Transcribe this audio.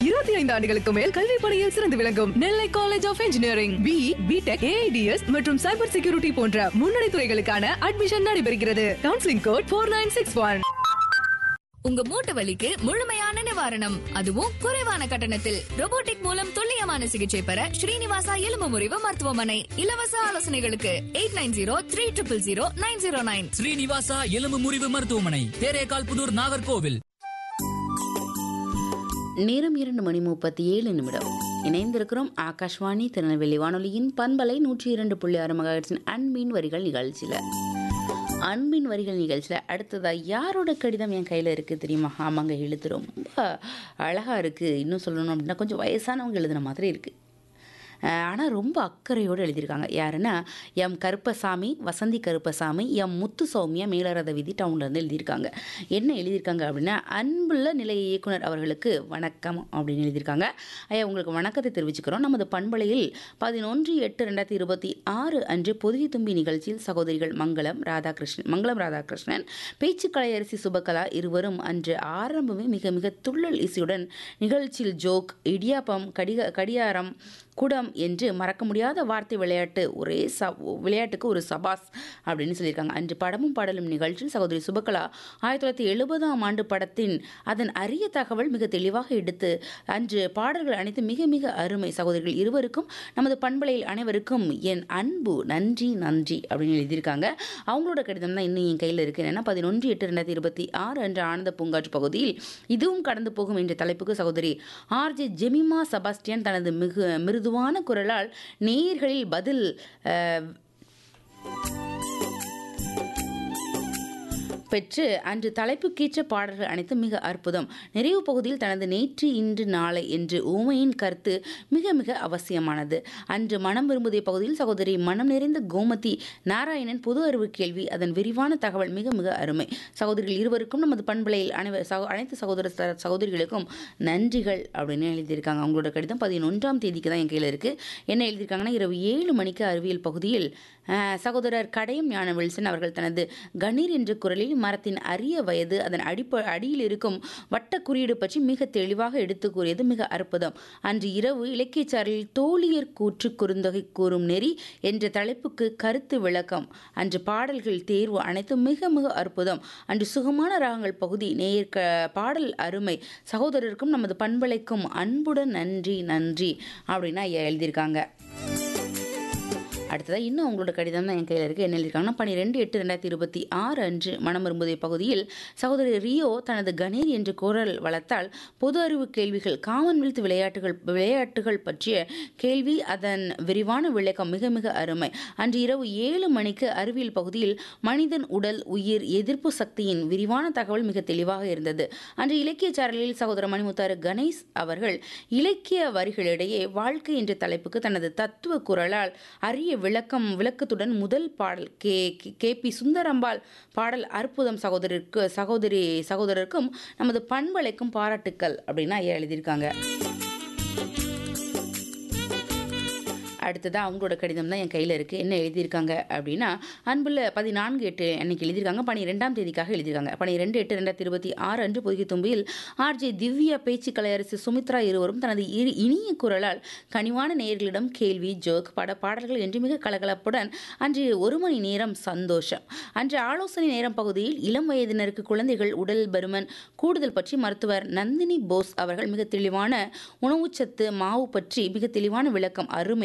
இருபத்தி ஐந்து ஆண்டுகளுக்கு மேல் கல்வி பணியில் சிறந்து விளங்கும் Nellai college of engineering B BTech AIDS மற்றும் சைபர் செக்யூரிட்டி போன்ற முன்னணி துறைகளுக்கான அட்மிஷன் நடைபெறுகிறது counselling code four nine six one உங்க மூட்டு வலிக்கு முழுமையான நிவாரணம் அதுவும் குறைவான கட்டணத்தில் robotic மூலம் துல்லியமான சிகிச்சை பெற ஸ்ரீனிவாசா எலும்பு முறிவு மருத்துவமனை இலவச ஆலோசனைகளுக்கு eight nine zero three triple zero nine zero nine Srinivasa எலும்பு முறிவு மருத்துவமனை தேரேகால் புதூர் நாகர்கோவில் நேரம் இரண்டு மணி முப்பத்தி ஏழு நிமிடம் இணைந்திருக்கிறோம் ஆகாஷ்வாணி திருநெல்வேலி வானொலியின் பண்பலை நூற்றி இரண்டு புள்ளி ஆறு மகாட்சின் அன்பின் வரிகள் நிகழ்ச்சியில் அன்பின் வரிகள் நிகழ்ச்சியில் அடுத்ததா யாரோட கடிதம் என் கையில் இருக்குது தெரியுமா ஆமாங்க எழுத்து ரொம்ப அழகாக இருக்குது இன்னும் சொல்லணும் அப்படின்னா கொஞ்சம் வயசானவங்க எழுதுன மாதிரி இருக்குது ஆனால் ரொம்ப அக்கறையோடு எழுதியிருக்காங்க யாருன்னா எம் கருப்பசாமி வசந்தி கருப்பசாமி எம் முத்து சௌமியா மேலரத விதி டவுன்லேருந்து எழுதியிருக்காங்க என்ன எழுதியிருக்காங்க அப்படின்னா அன்புள்ள நிலைய இயக்குனர் அவர்களுக்கு வணக்கம் அப்படின்னு எழுதியிருக்காங்க ஐயா உங்களுக்கு வணக்கத்தை தெரிவிச்சுக்கிறோம் நமது பண்பலையில் பதினொன்று எட்டு ரெண்டாயிரத்தி இருபத்தி ஆறு அன்று பொதுகி தும்பி நிகழ்ச்சியில் சகோதரிகள் மங்களம் ராதாகிருஷ்ணன் மங்களம் ராதாகிருஷ்ணன் பேச்சுக்கலை அரிசி சுபகலா இருவரும் அன்று ஆரம்பமே மிக மிக துள்ளல் இசையுடன் நிகழ்ச்சியில் ஜோக் இடியாப்பம் கடிக கடியாரம் குடம் என்று மறக்க முடியாத வார்த்தை விளையாட்டு ஒரே ச விளையாட்டுக்கு ஒரு சபாஸ் அப்படின்னு சொல்லியிருக்காங்க அன்று படமும் பாடலும் நிகழ்ச்சியில் சகோதரி சுபகலா ஆயிரத்தி தொள்ளாயிரத்தி எழுபதாம் ஆண்டு படத்தின் அதன் அரிய தகவல் மிக தெளிவாக எடுத்து அன்று பாடல்கள் அனைத்து மிக மிக அருமை சகோதரிகள் இருவருக்கும் நமது பண்பலையில் அனைவருக்கும் என் அன்பு நன்றி நன்றி அப்படின்னு எழுதியிருக்காங்க அவங்களோட கடிதம் தான் இன்னும் என் கையில் இருக்கு என்னன்னா பதினொன்று எட்டு ரெண்டாயிரத்தி இருபத்தி ஆறு அன்று ஆனந்த பூங்காற்று பகுதியில் இதுவும் கடந்து போகும் என்ற தலைப்புக்கு சகோதரி ஆர்ஜே ஜெமிமா செபாஸ்டியன் தனது மிகு மிருதுவான குரலால் நேயர்களில் பதில் அஹ், பெற்று அன்று தலைப்புக்கேற்ற பாடல்கள் அனைத்தும் மிக அற்புதம் நிறைவு பகுதியில் தனது நேற்று இன்று நாளை என்று ஊமையின் கருத்து மிக மிக அவசியமானது அன்று மனம் விரும்புதிய பகுதியில் சகோதரி மனம் நிறைந்த கோமதி நாராயணன் பொது அறிவு கேள்வி அதன் விரிவான தகவல் மிக மிக அருமை சகோதரிகள் இருவருக்கும் நமது பண்பலையில் அனைவர் சகோ அனைத்து சகோதர ச- சகோதரிகளுக்கும் நன்றிகள் அப்படின்னு எழுதியிருக்காங்க அவங்களோட கடிதம் பதினொன்றாம் தேதிக்கு தான் என் கையில் இருக்குது என்ன எழுதியிருக்காங்கன்னா இரவு ஏழு மணிக்கு அறிவியல் பகுதியில் அஹ், சகோதரர் கடையம் ஞான வில்சன் அவர்கள் தனது கணீர் என்ற குரலில் மரத்தின் அரிய வயது அதன் அடிப்ப அடியில் இருக்கும் வட்ட குறியீடு பற்றி மிக தெளிவாக எடுத்து கூறியது மிக அற்புதம் அன்று இரவு இலக்கியச்சாரில் தோழியர் கூற்று குறுந்தொகை கூறும் நெறி என்ற தலைப்புக்கு கருத்து விளக்கம் அன்று பாடல்கள் தேர்வு அனைத்தும் மிக மிக அற்புதம் அன்று சுகமான ராகங்கள் பகுதி நேயர் க பாடல் அருமை சகோதரருக்கும் நமது பண்பலைக்கும் அன்புடன் நன்றி நன்றி அப்படின்னா ஐயா எழுதியிருக்காங்க அடுத்ததாக இன்னும் அவங்களோட கடிதம் தான் என் கையில் இருக்குது என்ன எழுதியிருக்காங்கன்னா பன்னிரெண்டு எட்டு ரெண்டாயிரத்தி இருபத்தி ஆறு அன்று மனம் விரும்புதிய பகுதியில் சகோதரி ரியோ தனது கணீர் என்ற குரல் வளர்த்தால் பொது அறிவு கேள்விகள் காமன்வெல்த் விளையாட்டுகள் விளையாட்டுகள் பற்றிய கேள்வி அதன் விரிவான விளக்கம் மிக மிக அருமை அன்று இரவு ஏழு மணிக்கு அறிவியல் பகுதியில் மனிதன் உடல் உயிர் எதிர்ப்பு சக்தியின் விரிவான தகவல் மிக தெளிவாக இருந்தது அன்று இலக்கிய சாரலில் சகோதர மணிமுத்தாறு கணேஷ் அவர்கள் இலக்கிய வரிகளிடையே வாழ்க்கை என்ற தலைப்புக்கு தனது தத்துவ குரலால் அரிய விளக்கம் விளக்கத்துடன் முதல் பாடல் கே கே பி சுந்தரம்பாள் பாடல் அற்புதம் சகோதரருக்கு சகோதரி சகோதரருக்கும் நமது பண்பலைக்கும் பாராட்டுக்கள் அப்படின்னு ஐயா எழுதியிருக்காங்க அடுத்ததாக அவங்களோட கடிதம் தான் என் கையில் இருக்குது என்ன எழுதியிருக்காங்க அப்படின்னா அன்புள்ள பதினான்கு எட்டு அன்னைக்கு எழுதியிருக்காங்க பனிரெண்டாம் தேதிக்காக எழுதியிருக்காங்க பனிரெண்டு எட்டு ரெண்டாயிரத்தி இருபத்தி ஆறு அன்று பொதுகி தும்பியில் ஆர்ஜே திவ்யா பேச்சு கலையரசு சுமித்ரா இருவரும் தனது இரு இனிய குரலால் கனிவான நேயர்களிடம் கேள்வி ஜோக் பட பாடல்கள் என்று மிக கலகலப்புடன் அன்று ஒரு மணி நேரம் சந்தோஷம் அன்று ஆலோசனை நேரம் பகுதியில் இளம் வயதினருக்கு குழந்தைகள் உடல் பருமன் கூடுதல் பற்றி மருத்துவர் நந்தினி போஸ் அவர்கள் மிக தெளிவான உணவுச்சத்து மாவு பற்றி மிக தெளிவான விளக்கம் அருமை